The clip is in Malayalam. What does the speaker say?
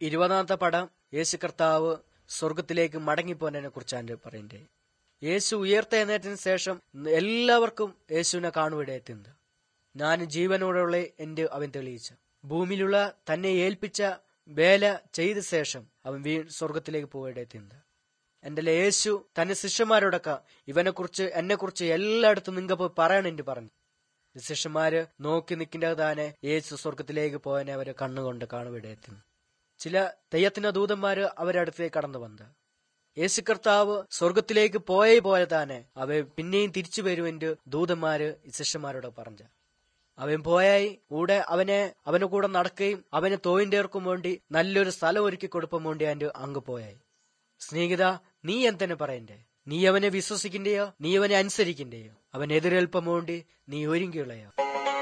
ഇരുപതാമത്തെ പടം യേശു കർത്താവ് സ്വർഗത്തിലേക്ക് മടങ്ങിപ്പോനെ കുറിച്ചാണ് പറയണ്ടേ യേശു ഉയർത്തെഴുന്നേറ്റതിന് ശേഷം എല്ലാവർക്കും യേശുവിനെ കാണുവിടെത്തുന്നത് ഞാൻ ജീവനോടുള്ള എന്റെ അവൻ തെളിയിച്ച ഭൂമിയിലുള്ള തന്നെ ഏൽപ്പിച്ച വേല ചെയ്ത ശേഷം അവൻ വീ സ്വർഗത്തിലേക്ക് പോയിടെത്തുന്നത് എന്റെ യേശു തന്റെ ശിഷ്യന്മാരോടൊക്കെ ഇവനെ കുറിച്ച് എന്നെ കുറിച്ച് എല്ലായിടത്തും നിങ്ങ പോയി പറയണെന്ന് പറഞ്ഞു ശിഷ്യന്മാര് നോക്കി നിൽക്കേണ്ടത് താനെ യേശു സ്വർഗത്തിലേക്ക് പോയനെ അവര് കണ്ണുകൊണ്ട് കാണുവിടെത്തുന്നു ചില തെയ്യത്തിന്റെ ദൂതന്മാര് അവരടുത്തേക്ക് കടന്നു വന്നത് യേശു കർത്താവ് സ്വർഗത്തിലേക്ക് പോയേ പോലെ താനെ അവ പിന്നെയും തിരിച്ചു വരുമെന്ന് ദൂതന്മാര് ശിഷ്യന്മാരോട് പറഞ്ഞു അവൻ പോയായി കൂടെ അവനെ അവന്റെ കൂടെ നടക്കുകയും അവനെ തോയിന്റേർക്കും വേണ്ടി നല്ലൊരു സ്ഥലം ഒരുക്കി കൊടുപ്പം വേണ്ടി അവന്റെ അങ്ങ് പോയായി സ്നേഹിത നീ എന്തെന്നെ പറയണ്ടേ നീ അവനെ വിശ്വസിക്കണ്ടയോ നീ അവനെ അനുസരിക്കണ്ടയോ അവൻ എതിരേൽപ്പം വേണ്ടി നീ ഒരുങ്ങിയുള്ളയോ